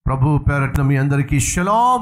ప్రభు పేరట్న మీ అందరికీ షలాం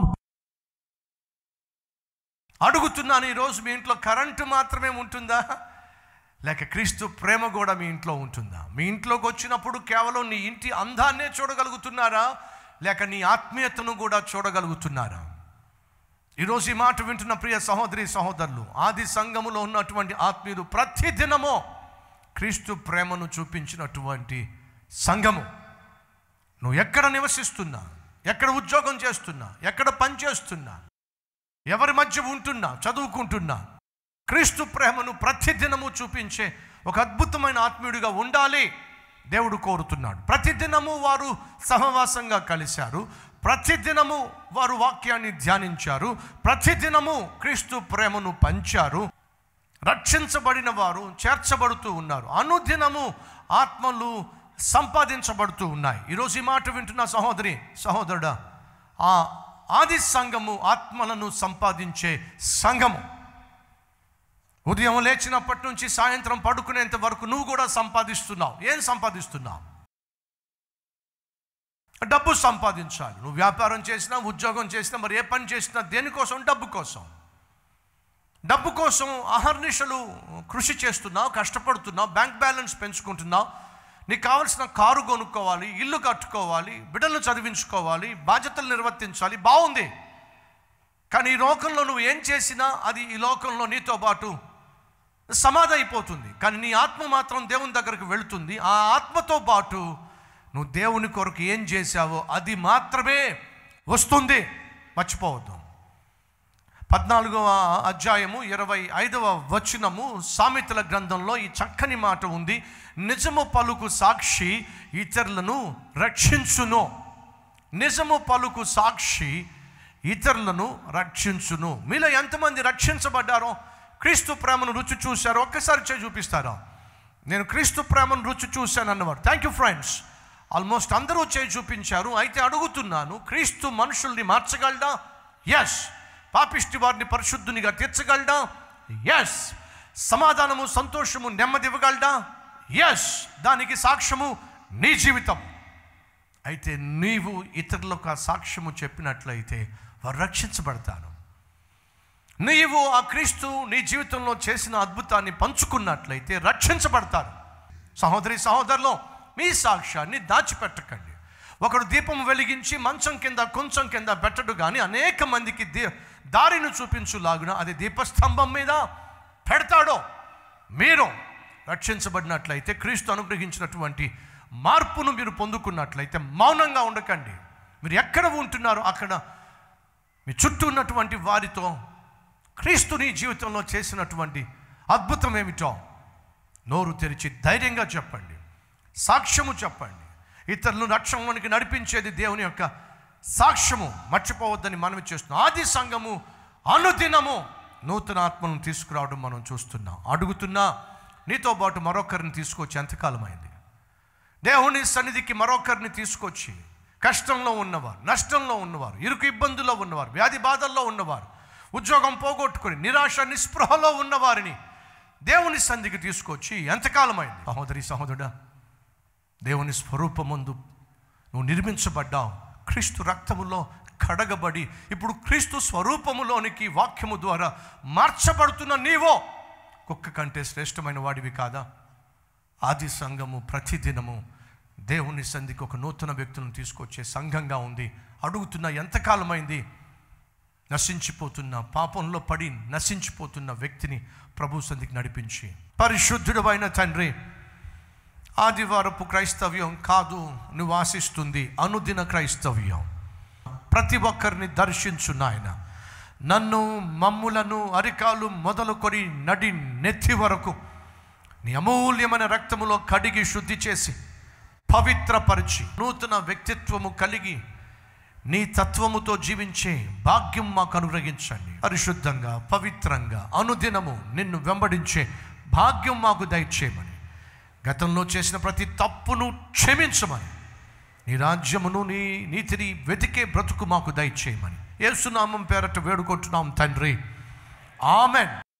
అడుగుతున్నాను ఈరోజు మీ ఇంట్లో కరెంటు మాత్రమే ఉంటుందా లేక క్రీస్తు ప్రేమ కూడా మీ ఇంట్లో ఉంటుందా మీ ఇంట్లోకి వచ్చినప్పుడు కేవలం నీ ఇంటి అందాన్నే చూడగలుగుతున్నారా లేక నీ ఆత్మీయతను కూడా చూడగలుగుతున్నారా ఈరోజు ఈ మాట వింటున్న ప్రియ సహోదరి సహోదరులు ఆది సంఘములో ఉన్నటువంటి ఆత్మీయులు ప్రతి దినము క్రీస్తు ప్రేమను చూపించినటువంటి సంఘము నువ్వు ఎక్కడ నివసిస్తున్నా ఎక్కడ ఉద్యోగం చేస్తున్నా ఎక్కడ పని చేస్తున్నా ఎవరి మధ్య ఉంటున్నా చదువుకుంటున్నా క్రీస్తు ప్రేమను ప్రతిదినము చూపించే ఒక అద్భుతమైన ఆత్మీయుడిగా ఉండాలి దేవుడు కోరుతున్నాడు ప్రతిదినము వారు సహవాసంగా కలిశారు ప్రతిదినము వారు వాక్యాన్ని ధ్యానించారు ప్రతిదినము క్రీస్తు ప్రేమను పంచారు రక్షించబడిన వారు చేర్చబడుతూ ఉన్నారు అనుదినము ఆత్మలు సంపాదించబడుతూ ఉన్నాయి ఈరోజు ఈ మాట వింటున్న సహోదరి సహోదరుడా ఆ ఆది సంఘము ఆత్మలను సంపాదించే సంఘము ఉదయం లేచినప్పటి నుంచి సాయంత్రం పడుకునేంత వరకు నువ్వు కూడా సంపాదిస్తున్నావు ఏం సంపాదిస్తున్నావు డబ్బు సంపాదించాలి నువ్వు వ్యాపారం చేసినా ఉద్యోగం చేసినా మరి ఏ పని చేసినా దేనికోసం డబ్బు కోసం డబ్బు కోసం అహర్నిశలు కృషి చేస్తున్నావు కష్టపడుతున్నావు బ్యాంక్ బ్యాలెన్స్ పెంచుకుంటున్నావు నీకు కావలసిన కారు కొనుక్కోవాలి ఇల్లు కట్టుకోవాలి బిడ్డలను చదివించుకోవాలి బాధ్యతలు నిర్వర్తించాలి బాగుంది కానీ ఈ లోకంలో నువ్వు ఏం చేసినా అది ఈ లోకంలో నీతో పాటు సమాధి అయిపోతుంది కానీ నీ ఆత్మ మాత్రం దేవుని దగ్గరికి వెళుతుంది ఆ ఆత్మతో పాటు నువ్వు దేవుని కొరకు ఏం చేశావో అది మాత్రమే వస్తుంది మర్చిపోవద్దు పద్నాలుగవ అధ్యాయము ఇరవై ఐదవ వచనము సామెతల గ్రంథంలో ఈ చక్కని మాట ఉంది నిజము పలుకు సాక్షి ఇతరులను రక్షించును నిజము పలుకు సాక్షి ఇతరులను రక్షించును మీలో ఎంతమంది రక్షించబడ్డారో క్రీస్తు ప్రేమను రుచి చూశారో ఒక్కసారి చేయి చూపిస్తారా నేను క్రీస్తు ప్రేమను రుచి చూశాను అన్నవారు థ్యాంక్ యూ ఫ్రెండ్స్ ఆల్మోస్ట్ అందరూ చేయి చూపించారు అయితే అడుగుతున్నాను క్రీస్తు మనుషుల్ని మార్చగలడా ఎస్ పాపిష్టి వారిని పరిశుద్ధునిగా తీర్చగలడా ఎస్ సమాధానము సంతోషము నెమ్మది ఇవ్వగలడా ఎస్ దానికి సాక్ష్యము నీ జీవితం అయితే నీవు ఇతరులకు ఆ సాక్ష్యము చెప్పినట్లయితే వారు రక్షించబడతారు నీవు ఆ క్రీస్తు నీ జీవితంలో చేసిన అద్భుతాన్ని పంచుకున్నట్లయితే రక్షించబడతారు సహోదరి సహోదరులు మీ సాక్ష్యాన్ని దాచిపెట్టకండి ఒకడు దీపం వెలిగించి మంచం కింద కొంచెం కింద పెట్టడు కానీ అనేక మందికి దీ దారిని చూపించులాగున అది దీపస్తంభం మీద పెడతాడో మీరు రక్షించబడినట్లయితే క్రీస్తు అనుగ్రహించినటువంటి మార్పును మీరు పొందుకున్నట్లయితే మౌనంగా ఉండకండి మీరు ఎక్కడ ఉంటున్నారో అక్కడ మీ చుట్టూ ఉన్నటువంటి వారితో క్రీస్తు నీ జీవితంలో చేసినటువంటి అద్భుతం ఏమిటో నోరు తెరిచి ధైర్యంగా చెప్పండి సాక్ష్యము చెప్పండి ఇతరులను రక్షణలోనికి నడిపించేది దేవుని యొక్క సాక్ష్యము మర్చిపోవద్దని మనవి చేస్తున్నాం ఆది సంఘము అనుదినము నూతన ఆత్మను తీసుకురావడం మనం చూస్తున్నాం అడుగుతున్నా నీతో పాటు మరొకరిని తీసుకొచ్చి ఎంతకాలమైంది దేవుని సన్నిధికి మరొకరిని తీసుకొచ్చి కష్టంలో ఉన్నవారు నష్టంలో ఉన్నవారు ఇరుకు ఇబ్బందుల్లో ఉన్నవారు వ్యాధి బాధల్లో ఉన్నవారు ఉద్యోగం పోగొట్టుకొని నిరాశ నిస్పృహలో ఉన్నవారిని దేవుని సంధికి తీసుకొచ్చి ఎంతకాలమైంది సహోదరి సహోదరుడా దేవుని స్వరూపమందు నువ్వు నిర్మించబడ్డావు క్రీస్తు రక్తములో కడగబడి ఇప్పుడు క్రీస్తు స్వరూపములోనికి వాక్యము ద్వారా మార్చబడుతున్న నీవో కుక్క కంటే శ్రేష్టమైన వాడివి కాదా ఆది సంఘము ప్రతిదినము దేవుని సంధికి ఒక నూతన వ్యక్తులను తీసుకొచ్చే సంఘంగా ఉంది అడుగుతున్న ఎంతకాలమైంది నశించిపోతున్న పాపంలో పడి నశించిపోతున్న వ్యక్తిని ప్రభు సంధికి నడిపించి పరిశుద్ధుడు అయిన తండ్రి ఆదివారపు క్రైస్తవ్యం కాదు నువ్వు ఆశిస్తుంది అనుదిన క్రైస్తవ్యం ప్రతి ఒక్కరిని దర్శించు నాయన నన్ను మమ్ములను అరికాలు మొదలుకొని నడి నెత్తి వరకు నీ అమూల్యమైన రక్తములో కడిగి శుద్ధి చేసి పవిత్రపరిచి నూతన వ్యక్తిత్వము కలిగి నీ తత్వముతో జీవించే భాగ్యం మాకు అనుగ్రహించండి పరిశుద్ధంగా పవిత్రంగా అనుదినము నిన్ను వెంబడించే భాగ్యం మాకు దయచేయమని గతంలో చేసిన ప్రతి తప్పును క్షమించమని నీ రాజ్యమును నీ నీతిని వెతికే బ్రతుకు మాకు దయచేయమని ఏసునామం పేరట వేడుకుంటున్నాం తండ్రి ఆమెన్